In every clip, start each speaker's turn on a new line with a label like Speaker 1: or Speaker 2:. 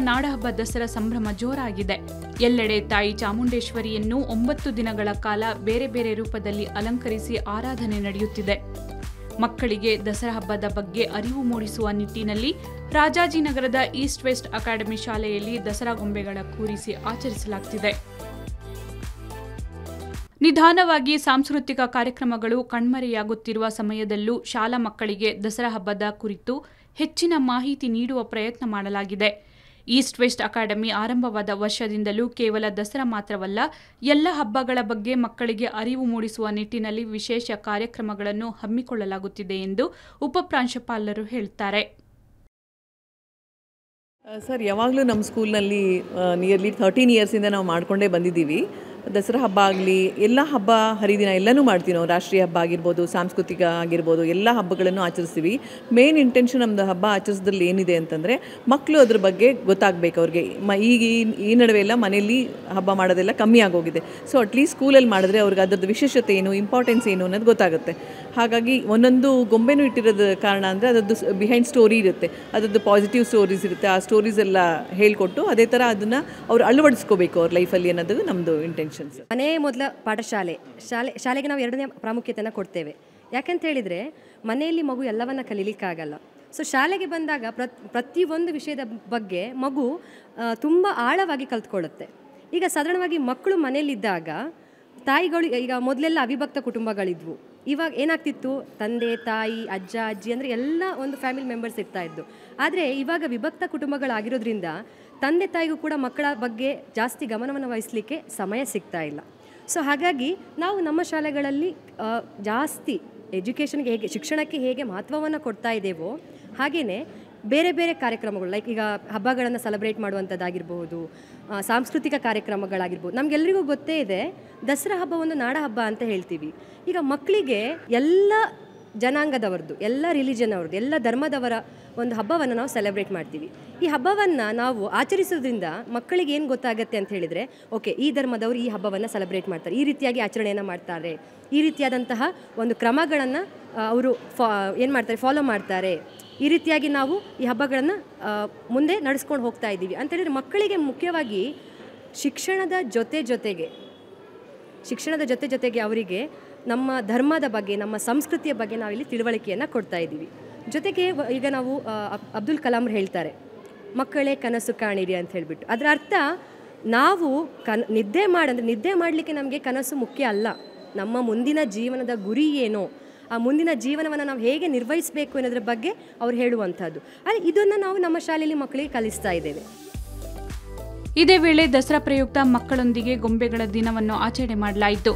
Speaker 1: ನಾಡಹಬ್ಬ ದಸರಾ ಸಂಭ್ರಮ ಜೋರಾಗಿದೆ ಎಲ್ಲೆಡೆ ತಾಯಿ ಚಾಮುಂಡೇಶ್ವರಿಯನ್ನು ಒಂಬತ್ತು ದಿನಗಳ ಕಾಲ ಬೇರೆ ಬೇರೆ ರೂಪದಲ್ಲಿ ಅಲಂಕರಿಸಿ ಆರಾಧನೆ ನಡೆಯುತ್ತಿದೆ ಮಕ್ಕಳಿಗೆ ದಸರಾ ಹಬ್ಬದ ಬಗ್ಗೆ ಅರಿವು ಮೂಡಿಸುವ ನಿಟ್ಟಿನಲ್ಲಿ ರಾಜಾಜಿನಗರದ ಈಸ್ಟ್ ವೆಸ್ಟ್ ಅಕಾಡೆಮಿ ಶಾಲೆಯಲ್ಲಿ ದಸರಾ ಗೊಂಬೆಗಳ ಕೂರಿಸಿ ಆಚರಿಸಲಾಗುತ್ತಿದೆ ನಿಧಾನವಾಗಿ ಸಾಂಸ್ಕೃತಿಕ ಕಾರ್ಯಕ್ರಮಗಳು ಕಣ್ಮರೆಯಾಗುತ್ತಿರುವ ಸಮಯದಲ್ಲೂ ಶಾಲಾ ಮಕ್ಕಳಿಗೆ ದಸರಾ ಹಬ್ಬದ ಕುರಿತು ಹೆಚ್ಚಿನ ಮಾಹಿತಿ ನೀಡುವ ಪ್ರಯತ್ನ ಮಾಡಲಾಗಿದೆ ಈಸ್ಟ್ ವೆಸ್ಟ್ ಅಕಾಡೆಮಿ ಆರಂಭವಾದ ವರ್ಷದಿಂದಲೂ ಕೇವಲ ದಸರಾ ಮಾತ್ರವಲ್ಲ ಎಲ್ಲ ಹಬ್ಬಗಳ ಬಗ್ಗೆ ಮಕ್ಕಳಿಗೆ ಅರಿವು ಮೂಡಿಸುವ ನಿಟ್ಟಿನಲ್ಲಿ ವಿಶೇಷ ಕಾರ್ಯಕ್ರಮಗಳನ್ನು ಹಮ್ಮಿಕೊಳ್ಳಲಾಗುತ್ತಿದೆ ಎಂದು ಉಪಪ್ರಾಂಶುಪಾಲರು ಹೇಳುತ್ತಾರೆ
Speaker 2: ಸರ್ ಯಾವಾಗಲೂ ನಮ್ಮ ಸ್ಕೂಲ್ನಲ್ಲಿ ನಿಯರ್ಲಿ ಥರ್ಟೀನ್ ಇಯರ್ಸಿಂದ ನಾವು ಮಾಡ್ಕೊಂಡೇ ಬಂದಿದ್ದೀವಿ ದಸರಾ ಹಬ್ಬ ಆಗಲಿ ಎಲ್ಲ ಹಬ್ಬ ಹರಿದಿನ ಎಲ್ಲನೂ ಮಾಡ್ತೀವಿ ನಾವು ರಾಷ್ಟ್ರೀಯ ಹಬ್ಬ ಆಗಿರ್ಬೋದು ಸಾಂಸ್ಕೃತಿಕ ಆಗಿರ್ಬೋದು ಎಲ್ಲ ಹಬ್ಬಗಳನ್ನು ಆಚರಿಸ್ತೀವಿ ಮೇನ್ ಇಂಟೆನ್ಷನ್ ನಮ್ಮದು ಹಬ್ಬ ಆಚರಿಸೋದ್ರಲ್ಲಿ ಏನಿದೆ ಅಂತಂದರೆ ಮಕ್ಕಳು ಅದ್ರ ಬಗ್ಗೆ ಗೊತ್ತಾಗಬೇಕು ಅವ್ರಿಗೆ ಮ ಈಗ ಈ- ಈ ನಡುವೆ ಎಲ್ಲ ಮನೆಯಲ್ಲಿ ಹಬ್ಬ ಮಾಡೋದೆಲ್ಲ ಕಮ್ಮಿ ಆಗೋಗಿದೆ ಸೊ ಅಟ್ಲೀಸ್ಟ್ ಸ್ಕೂಲಲ್ಲಿ ಮಾಡಿದ್ರೆ ಅವ್ರಿಗೆ ಅದ್ರದ್ದು ವಿಶೇಷತೆ ಏನು ಇಂಪಾರ್ಟೆನ್ಸ್ ಏನು ಅನ್ನೋದು ಗೊತ್ತಾಗುತ್ತೆ ಹಾಗಾಗಿ ಒಂದೊಂದು ಗೊಂಬೆನೂ ಇಟ್ಟಿರೋದು ಕಾರಣ ಅಂದರೆ ಅದರದ್ದು ಬಿಹೈಂಡ್ ಸ್ಟೋರಿ ಇರುತ್ತೆ ಅದರದ್ದು ಪಾಸಿಟಿವ್ ಸ್ಟೋರೀಸ್ ಇರುತ್ತೆ ಆ ಸ್ಟೋರೀಸ್ ಎಲ್ಲ ಹೇಳಿಕೊಟ್ಟು ಅದೇ ಥರ ಅದನ್ನು ಅವ್ರು ಅಳವಡಿಸ್ಕೋಬೇಕು ಅವ್ರ ಲೈಫಲ್ಲಿ ಅನ್ನೋದು ನಮ್ಮದು ಇಂಟೆನ್ಷನ್ಸ್
Speaker 3: ಮನೆ ಮೊದಲ ಪಾಠಶಾಲೆ ಶಾಲೆ ಶಾಲೆಗೆ ನಾವು ಎರಡನೇ ಪ್ರಾಮುಖ್ಯತೆಯನ್ನು ಕೊಡ್ತೇವೆ ಯಾಕಂತ ಹೇಳಿದರೆ ಮನೆಯಲ್ಲಿ ಮಗು ಎಲ್ಲವನ್ನ ಕಲೀಲಿಕ್ಕಾಗಲ್ಲ ಸೊ ಶಾಲೆಗೆ ಬಂದಾಗ ಪ್ರತ್ ಪ್ರತಿಯೊಂದು ವಿಷಯದ ಬಗ್ಗೆ ಮಗು ತುಂಬ ಆಳವಾಗಿ ಕಲ್ತ್ಕೊಳ್ಳುತ್ತೆ ಈಗ ಸಾಧಾರಣವಾಗಿ ಮಕ್ಕಳು ಮನೆಯಲ್ಲಿದ್ದಾಗ ತಾಯಿಗಳು ಈಗ ಮೊದಲೆಲ್ಲ ಅವಿಭಕ್ತ ಕುಟುಂಬಗಳಿದ್ವು ಇವಾಗ ಏನಾಗ್ತಿತ್ತು ತಂದೆ ತಾಯಿ ಅಜ್ಜ ಅಜ್ಜಿ ಅಂದರೆ ಎಲ್ಲ ಒಂದು ಫ್ಯಾಮಿಲಿ ಮೆಂಬರ್ಸ್ ಇರ್ತಾ ಇದ್ದು ಆದರೆ ಇವಾಗ ವಿಭಕ್ತ ಕುಟುಂಬಗಳಾಗಿರೋದ್ರಿಂದ ತಂದೆ ತಾಯಿಗೂ ಕೂಡ ಮಕ್ಕಳ ಬಗ್ಗೆ ಜಾಸ್ತಿ ಗಮನವನ್ನು ವಹಿಸಲಿಕ್ಕೆ ಸಮಯ ಸಿಗ್ತಾ ಇಲ್ಲ ಸೊ ಹಾಗಾಗಿ ನಾವು ನಮ್ಮ ಶಾಲೆಗಳಲ್ಲಿ ಆ, ಜಾಸ್ತಿ ಎಜುಕೇಷನ್ಗೆ ಹೇಗೆ ಶಿಕ್ಷಣಕ್ಕೆ ಹೇಗೆ ಮಹತ್ವವನ್ನು ಕೊಡ್ತಾ ಇದ್ದೇವೋ ಹಾಗೆಯೇ ಬೇರೆ ಬೇರೆ ಕಾರ್ಯಕ್ರಮಗಳು ಲೈಕ್ ಈಗ ಹಬ್ಬಗಳನ್ನು ಸೆಲೆಬ್ರೇಟ್ ಮಾಡುವಂಥದ್ದಾಗಿರ್ಬೋದು ಆ, ಸಾಂಸ್ಕೃತಿಕ ಕಾರ್ಯಕ್ರಮಗಳಾಗಿರ್ಬೋದು ನಮಗೆಲ್ಲರಿಗೂ ಗೊತ್ತೇ ಇದೆ ದಸರಾ ಹಬ್ಬ ಒಂದು ನಾಡ ಹಬ್ಬ ಅಂತ ಹೇಳ್ತೀವಿ ಈಗ ಮಕ್ಕಳಿಗೆ ಎಲ್ಲ ಜನಾಂಗದವರದ್ದು ಎಲ್ಲ ರಿಲಿಜನ್ ಅವ್ರದ್ದು ಎಲ್ಲ ಧರ್ಮದವರ ಒಂದು ಹಬ್ಬವನ್ನು ನಾವು ಸೆಲೆಬ್ರೇಟ್ ಮಾಡ್ತೀವಿ ಈ ಹಬ್ಬವನ್ನು ನಾವು ಆಚರಿಸೋದ್ರಿಂದ ಮಕ್ಕಳಿಗೆ ಏನು ಗೊತ್ತಾಗುತ್ತೆ ಅಂತ ಹೇಳಿದರೆ ಓಕೆ ಈ ಧರ್ಮದವರು ಈ ಹಬ್ಬವನ್ನು ಸೆಲೆಬ್ರೇಟ್ ಮಾಡ್ತಾರೆ ಈ ರೀತಿಯಾಗಿ ಆಚರಣೆಯನ್ನು ಮಾಡ್ತಾರೆ ಈ ರೀತಿಯಾದಂತಹ ಒಂದು ಕ್ರಮಗಳನ್ನು ಅವರು ಫಾ ಏನು ಮಾಡ್ತಾರೆ ಫಾಲೋ ಮಾಡ್ತಾರೆ ಈ ರೀತಿಯಾಗಿ ನಾವು ಈ ಹಬ್ಬಗಳನ್ನು ಮುಂದೆ ನಡೆಸ್ಕೊಂಡು ಹೋಗ್ತಾ ಇದ್ದೀವಿ ಅಂತ ಹೇಳಿದ್ರೆ ಮಕ್ಕಳಿಗೆ ಮುಖ್ಯವಾಗಿ ಶಿಕ್ಷಣದ ಜೊತೆ ಜೊತೆಗೆ ಶಿಕ್ಷಣದ ಜೊತೆ ಜೊತೆಗೆ ಅವರಿಗೆ ನಮ್ಮ ಧರ್ಮದ ಬಗ್ಗೆ ನಮ್ಮ ಸಂಸ್ಕೃತಿಯ ಬಗ್ಗೆ ನಾವಿಲ್ಲಿ ತಿಳುವಳಿಕೆಯನ್ನು ಕೊಡ್ತಾ ಇದ್ದೀವಿ ಜೊತೆಗೆ ವ- ಈಗ ನಾವು ಆ, ಅಬ್- ಅಬ್ದುಲ್ ಕಲಾಂ ಹೇಳ್ತಾರೆ ಮಕ್ಕಳೇ ಕನಸು ಕಾಣಿರಿ ಅಂತ ಹೇಳಿಬಿಟ್ಟು ಅದರ ಅರ್ಥ ನಾವು ಕನ್ ನಿದ್ದೆ ಮಾಡಂದ್ರೆ ನಿದ್ದೆ ಮಾಡಲಿಕ್ಕೆ ನಮಗೆ ಕನಸು ಮುಖ್ಯ ಅಲ್ಲ ನಮ್ಮ ಮುಂದಿನ ಜೀವನದ ಗುರಿ ಏನೋ ಆ ಮುಂದಿನ ಜೀವನವನ್ನು ನಾವು ಹೇಗೆ ನಿರ್ವಹಿಸಬೇಕು ಅನ್ನೋದ್ರ ಬಗ್ಗೆ ಅವ್ರು ಹೇಳುವಂಥದ್ದು ಆದರೆ ಇದನ್ನು ನಾವು ನಮ್ಮ ಶಾಲೆಯಲ್ಲಿ ಮಕ್ಕಳಿಗೆ ಕಲಿಸ್ತಾ ಇದ್ದೇವೆ
Speaker 1: ಇದೇ ವೇಳೆ ದಸರಾ ಪ್ರಯುಕ್ತ ಮಕ್ಕಳೊಂದಿಗೆ ಗೊಂಬೆಗಳ ದಿನವನ್ನು ಆಚರಣೆ ಮಾಡಲಾಯಿತು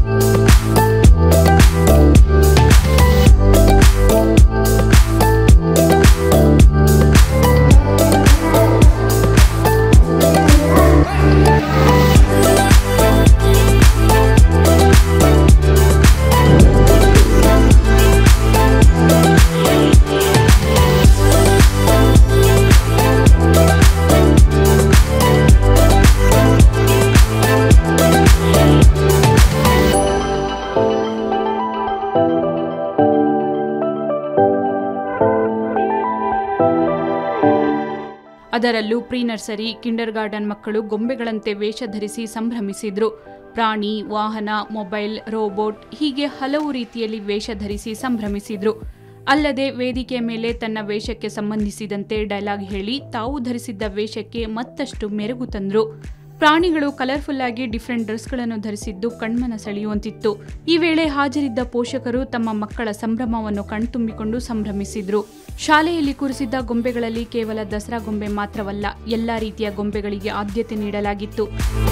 Speaker 1: ಅದರಲ್ಲೂ ಪ್ರೀ ನರ್ಸರಿ ಕಿಂಡರ್ ಗಾರ್ಡನ್ ಮಕ್ಕಳು ಗೊಂಬೆಗಳಂತೆ ವೇಷ ಧರಿಸಿ ಸಂಭ್ರಮಿಸಿದ್ರು ಪ್ರಾಣಿ ವಾಹನ ಮೊಬೈಲ್ ರೋಬೋಟ್ ಹೀಗೆ ಹಲವು ರೀತಿಯಲ್ಲಿ ವೇಷ ಧರಿಸಿ ಸಂಭ್ರಮಿಸಿದ್ರು ಅಲ್ಲದೆ ವೇದಿಕೆಯ ಮೇಲೆ ತನ್ನ ವೇಷಕ್ಕೆ ಸಂಬಂಧಿಸಿದಂತೆ ಡೈಲಾಗ್ ಹೇಳಿ ತಾವು ಧರಿಸಿದ್ದ ವೇಷಕ್ಕೆ ಮತ್ತಷ್ಟು ಮೆರುಗು ತಂದ್ರು ಪ್ರಾಣಿಗಳು ಕಲರ್ಫುಲ್ ಆಗಿ ಡಿಫ್ರೆಂಟ್ ಡ್ರೆಸ್ಗಳನ್ನು ಧರಿಸಿದ್ದು ಕಣ್ಮನ ಸೆಳೆಯುವಂತಿತ್ತು ಈ ವೇಳೆ ಹಾಜರಿದ್ದ ಪೋಷಕರು ತಮ್ಮ ಮಕ್ಕಳ ಸಂಭ್ರಮವನ್ನು ಕಣ್ತುಂಬಿಕೊಂಡು ಸಂಭ್ರಮಿಸಿದ್ರು ಶಾಲೆಯಲ್ಲಿ ಕೂರಿಸಿದ್ದ ಗೊಂಬೆಗಳಲ್ಲಿ ಕೇವಲ ದಸರಾ ಗೊಂಬೆ ಮಾತ್ರವಲ್ಲ ಎಲ್ಲಾ ರೀತಿಯ ಗೊಂಬೆಗಳಿಗೆ ಆದ್ಯತೆ ನೀಡಲಾಗಿತ್ತು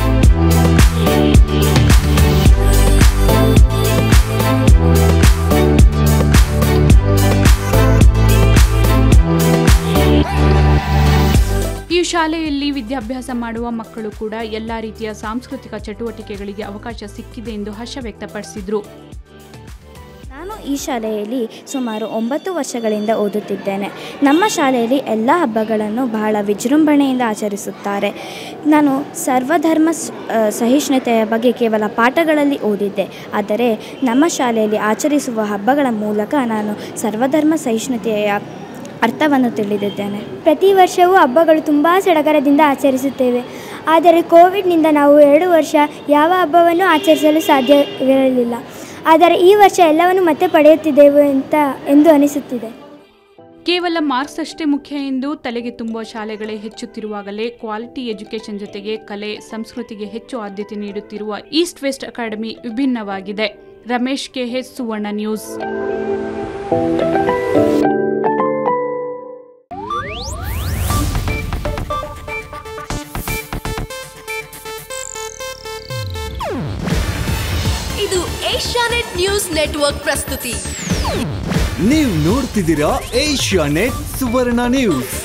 Speaker 1: ಈ ಶಾಲೆಯಲ್ಲಿ ವಿದ್ಯಾಭ್ಯಾಸ ಮಾಡುವ ಮಕ್ಕಳು ಕೂಡ ಎಲ್ಲಾ ರೀತಿಯ ಸಾಂಸ್ಕೃತಿಕ ಚಟುವಟಿಕೆಗಳಿಗೆ ಅವಕಾಶ ಸಿಕ್ಕಿದೆ ಎಂದು ಹರ್ಷ ವ್ಯಕ್ತಪಡಿಸಿದ್ರು
Speaker 4: ನಾನು ಈ ಶಾಲೆಯಲ್ಲಿ ಸುಮಾರು ಒಂಬತ್ತು ವರ್ಷಗಳಿಂದ ಓದುತ್ತಿದ್ದೇನೆ ನಮ್ಮ ಶಾಲೆಯಲ್ಲಿ ಎಲ್ಲ ಹಬ್ಬಗಳನ್ನು ಬಹಳ ವಿಜೃಂಭಣೆಯಿಂದ ಆಚರಿಸುತ್ತಾರೆ ನಾನು ಸರ್ವಧರ್ಮ ಸ್- ಆ, ಸಹಿಷ್ಣುತೆಯ ಬಗ್ಗೆ ಕೇವಲ ಪಾಠಗಳಲ್ಲಿ ಓದಿದ್ದೆ ಆದರೆ ನಮ್ಮ ಶಾಲೆಯಲ್ಲಿ ಆಚರಿಸುವ ಹಬ್ಬಗಳ ಮೂಲಕ ನಾನು ಸರ್ವಧರ್ಮ ಸಹಿಷ್ಣುತೆಯ ಅರ್ಥವನ್ನು ತಿಳಿದಿದ್ದೇನೆ ಪ್ರತಿ ವರ್ಷವೂ ಹಬ್ಬಗಳು ತುಂಬ ಸಡಗರದಿಂದ ಆಚರಿಸುತ್ತೇವೆ ಆದರೆ ಕೋವಿಡ್ನಿಂದ ನಾವು ಎರಡು ವರ್ಷ ಯಾವ ಹಬ್ಬವನ್ನು ಆಚರಿಸಲು ಸಾಧ್ಯವಿರಲಿಲ್ಲ ಆದರೆ ಈ ವರ್ಷ ಎಲ್ಲವನ್ನು ಮತ್ತೆ ಪಡೆಯುತ್ತಿದ್ದೆವು ಅಂತ ಎಂದು ಅನಿಸುತ್ತಿದೆ
Speaker 1: ಕೇವಲ ಮಾರ್ಕ್ಸ್ ಅಷ್ಟೇ ಮುಖ್ಯ ಎಂದು ತಲೆಗೆ ತುಂಬುವ ಶಾಲೆಗಳೇ ಹೆಚ್ಚುತ್ತಿರುವಾಗಲೇ ಕ್ವಾಲಿಟಿ ಎಜುಕೇಷನ್ ಜೊತೆಗೆ ಕಲೆ ಸಂಸ್ಕೃತಿಗೆ ಹೆಚ್ಚು ಆದ್ಯತೆ ನೀಡುತ್ತಿರುವ ಈಸ್ಟ್ ವೆಸ್ಟ್ ಅಕಾಡೆಮಿ ವಿಭಿನ್ನವಾಗಿದೆ ರಮೇಶ್ ಕೆಎಚ್ ಸುವರ್ಣ ನ್ಯೂಸ್
Speaker 5: ಇದು ಏಷ್ಯಾನೆಟ್ ನ್ಯೂಸ್ ನೆಟ್ವರ್ಕ್ ಪ್ರಸ್ತುತಿ
Speaker 6: ನೀವು ನೋಡ್ತಿದ್ದೀರಾ ಏಷ್ಯಾ ನೆಟ್ ಸುವರ್ಣ ನ್ಯೂಸ್